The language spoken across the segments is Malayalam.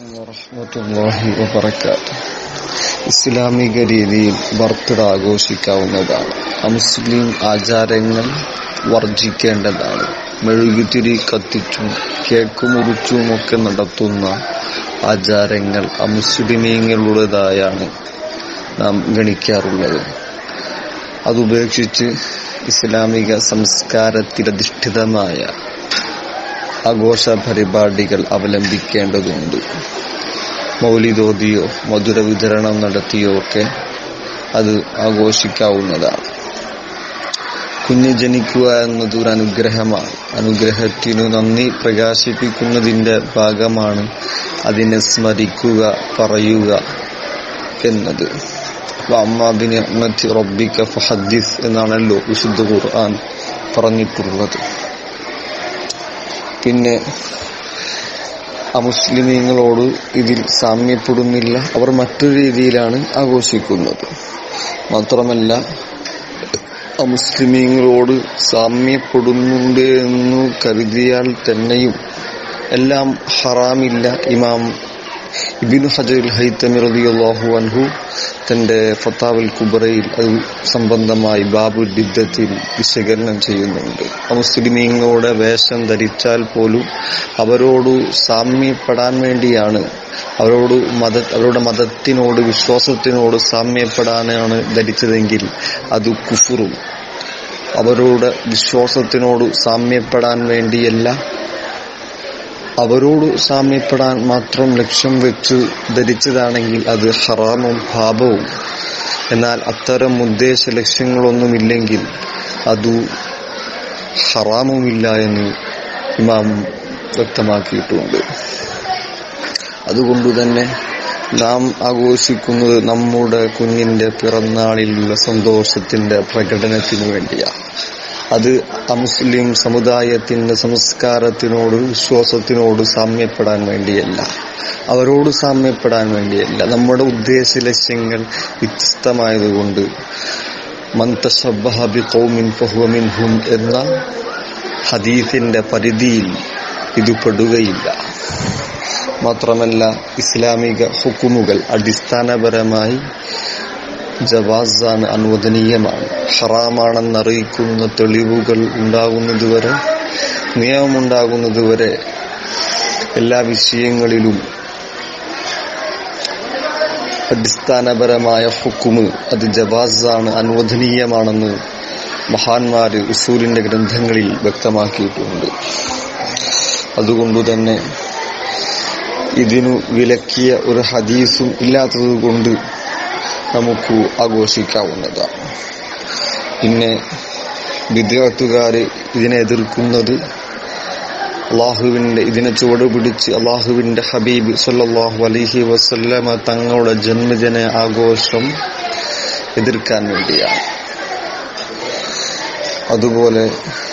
വറഹ്മത്തുള്ളാഹി വബറകാത്ത് ഇസ്ലാമിക രീതിയിൽ ബർത്ത്ഡേ ആഘോഷിക്കാവുന്നതാണ് അമുസ്ലിം ആചാരങ്ങൾ വർജിക്കേണ്ടതാണ് മെഴുകുതിരി കത്തിച്ചും കേക്ക് മുറിച്ചുമൊക്കെ നടത്തുന്ന ആചാരങ്ങൾ അമുസ്ലിമീങ്ങളുടേതായാണ് നാം ഗണിക്കാറുള്ളത് അതുപേക്ഷിച്ച് ഇസ്ലാമിക സംസ്കാരത്തിലധിഷ്ഠിതമായ ആഘോഷ പരിപാടികൾ അവലംബിക്കേണ്ടതുണ്ട് മൗലിതോതിയോ മധുര വിതരണം നടത്തിയോ ഒക്കെ അത് ആഘോഷിക്കാവുന്നതാണ് കുഞ്ഞ് ജനിക്കുക എന്നത് ഒരു അനുഗ്രഹമാണ് അനുഗ്രഹത്തിനു നന്ദി പ്രകാശിപ്പിക്കുന്നതിന്റെ ഭാഗമാണ് അതിനെ സ്മരിക്കുക പറയുക എന്നത് അമ്മാബിന് റബ്ബിക ഫഹദ്ദിസ് എന്നാണല്ലോ വിശുദ്ധ ഖുർആൻ പറഞ്ഞിട്ടുള്ളത് പിന്നെ അമുസ്ലിമീങ്ങളോട് ഇതിൽ സാമ്യപ്പെടുന്നില്ല അവർ മറ്റൊരു രീതിയിലാണ് ആഘോഷിക്കുന്നത് മാത്രമല്ല അമുസ്ലിമീങ്ങളോട് സാമ്യപ്പെടുന്നുണ്ട് എന്ന് കരുതിയാൽ തന്നെയും എല്ലാം ഹറാമില്ല ഇമാം ഇബിനു ഹജറുൽ ഹൈത്തമി റളിയല്ലാഹു അൻഹു തന്റെ ഫത്താവുൽ കുബറയിൽ അത് സംബന്ധമായി ബാബു ഡിദ്ദത്തിൽ വിശകലനം ചെയ്യുന്നുണ്ട് മുസ്ലിമീങ്ങളുടെ വേഷം ധരിച്ചാൽ പോലും അവരോട് സാമ്യപ്പെടാൻ വേണ്ടിയാണ് അവരോട് മത അവരുടെ മതത്തിനോട് വിശ്വാസത്തിനോട് സാമ്യപ്പെടാനാണ് ധരിച്ചതെങ്കിൽ അത് കുഫുറും അവരുടെ വിശ്വാസത്തിനോട് സാമ്യപ്പെടാൻ വേണ്ടിയല്ല അവരോട് സാമ്യപ്പെടാൻ മാത്രം ലക്ഷ്യം വെച്ച് ധരിച്ചതാണെങ്കിൽ അത് ഹറാമും പാപവും എന്നാൽ അത്തരം ഉദ്ദേശ ലക്ഷ്യങ്ങളൊന്നുമില്ലെങ്കിൽ അതു ഹറാമുമില്ല എന്ന് ഇമാം വ്യക്തമാക്കിയിട്ടുണ്ട് അതുകൊണ്ട് തന്നെ നാം ആഘോഷിക്കുന്നത് നമ്മുടെ കുഞ്ഞിന്റെ പിറന്നാളിലുള്ള സന്തോഷത്തിന്റെ പ്രകടനത്തിനു വേണ്ടിയാണ് അത് അമുസ്ലിം സമുദായത്തിന്റെ സംസ്കാരത്തിനോട് വിശ്വാസത്തിനോട് സാമ്യപ്പെടാൻ വേണ്ടിയല്ല അവരോട് സാമ്യപ്പെടാൻ വേണ്ടിയല്ല നമ്മുടെ ഉദ്ദേശ ലക്ഷ്യങ്ങൾ വ്യത്യസ്തമായതുകൊണ്ട് മന്തശബി കൗമിൻ ഫഹുമിൻഹും എന്ന ഹദീസിന്റെ പരിധിയിൽ ഇത് പെടുകയില്ല മാത്രമല്ല ഇസ്ലാമിക ഹുക്കുമുകൾ അടിസ്ഥാനപരമായി ജവാസാണ് അനുവദനീയമാണ് ഹറാമാണെന്നറിയിക്കുന്ന തെളിവുകൾ ഉണ്ടാകുന്നതുവരെ നിയമമുണ്ടാകുന്നതുവരെ എല്ലാ വിഷയങ്ങളിലും അടിസ്ഥാനപരമായ ഹുക്കുമ് അത് ജവാസാണ് അനുവദനീയമാണെന്ന് മഹാന്മാര് ഉസൂലിന്റെ ഗ്രന്ഥങ്ങളിൽ വ്യക്തമാക്കിയിട്ടുണ്ട് അതുകൊണ്ട് തന്നെ ഇതിനു വിലക്കിയ ഒരു ഹദീസും ഇല്ലാത്തത് കൊണ്ട് നമുക്ക് ആഘോഷിക്കാവുന്നതാണ് പിന്നെ വിദ്യാർത്ഥികാര് ഇതിനെ എതിർക്കുന്നത് അള്ളാഹുവിന്റെ ഇതിനെ ചുവട് പിടിച്ച് അള്ളാഹുവിന്റെ ഹബീബ് സല്ലാഹു അലഹി വസല്ലമ തങ്ങളുടെ ജന്മദിന ആഘോഷം എതിർക്കാൻ വേണ്ടിയാണ് അതുപോലെ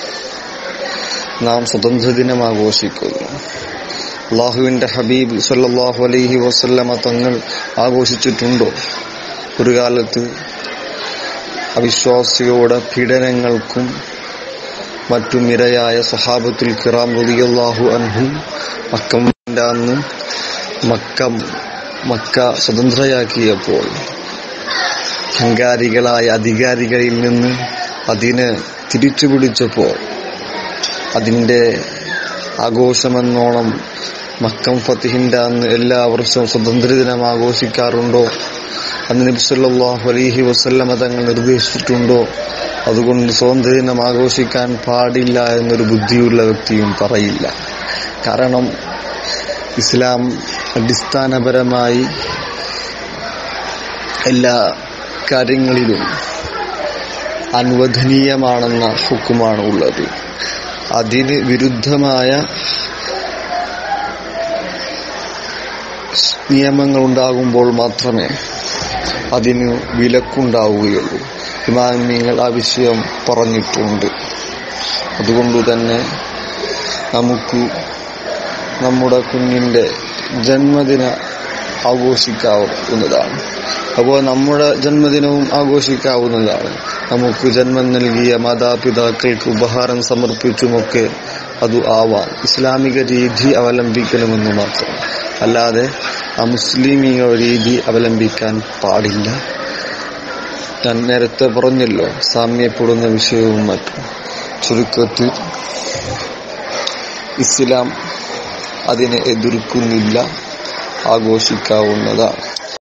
നാം സ്വതന്ത്രദിനം ആഘോഷിക്കുന്നു അള്ളാഹുവിന്റെ ഹബീബ് സല്ലാഹു അലൈഹി വസല്ലമ തങ്ങൾ ആഘോഷിച്ചിട്ടുണ്ടോ ഒരു കാലത്ത് അവിശ്വാസികളുടെ പീഡനങ്ങൾക്കും മറ്റും ഇരയായ സഹാബത്തുൽ കിറാം റളിയല്ലാഹു അൻഹു മക്കമിന്റെ അന്ന് മക്കം മക്ക സ്വതന്ത്രയാക്കിയപ്പോൾ അഹങ്കാരികളായ അധികാരികളിൽ നിന്ന് അതിനെ തിരിച്ചു പിടിച്ചപ്പോൾ അതിന്റെ ആഘോഷമെന്നോണം മക്കം ഫത്തിഹിന്റെ അന്ന് എല്ലാ വർഷവും സ്വതന്ത്രദിനം ആഘോഷിക്കാറുണ്ടോ അന്ന് നബി സല്ലല്ലാഹു അലൈഹി വസല്ലമ തങ്ങൾ നിർദ്ദേശിച്ചിട്ടുണ്ടോ അതുകൊണ്ട് സ്വാതന്ത്ര്യദിനം ആഘോഷിക്കാൻ പാടില്ല എന്നൊരു ബുദ്ധിയുള്ള വ്യക്തിയും പറയില്ല കാരണം ഇസ്ലാം അടിസ്ഥാനപരമായി എല്ലാ കാര്യങ്ങളിലും അനുവദനീയമാണെന്ന ഹുക്കുമാണ് ഉള്ളത് അതിന് വിരുദ്ധമായ നിയമങ്ങൾ ഉണ്ടാകുമ്പോൾ മാത്രമേ അതിന് വിലക്കുണ്ടാവുകയുള്ളൂ ഇമാമിങ്ങൾ ആ വിഷയം പറഞ്ഞിട്ടുണ്ട് അതുകൊണ്ട് തന്നെ നമുക്ക് നമ്മുടെ കുഞ്ഞിന്റെ ജന്മദിന ആഘോഷിക്കാവുന്നതാണ് അപ്പോൾ നമ്മുടെ ജന്മദിനവും ആഘോഷിക്കാവുന്നതാണ് നമുക്ക് ജന്മം നൽകിയ മാതാപിതാക്കൾക്ക് ഉപഹാരം സമർപ്പിച്ചുമൊക്കെ അത് ആവാം ഇസ്ലാമിക രീതി അവലംബിക്കണമെന്ന് മാത്രം അല്ലാതെ അമുസ്ലിമീയ രീതി അവലംബിക്കാൻ പാടില്ല ഞാൻ നേരത്തെ പറഞ്ഞല്ലോ സാമ്യപ്പെടുന്ന വിഷയവും മറ്റും ചുരുക്കത്തിൽ ഇസ്ലാം അതിനെ എതിർക്കുന്നില്ല ആഘോഷിക്കാവുന്നതാണ്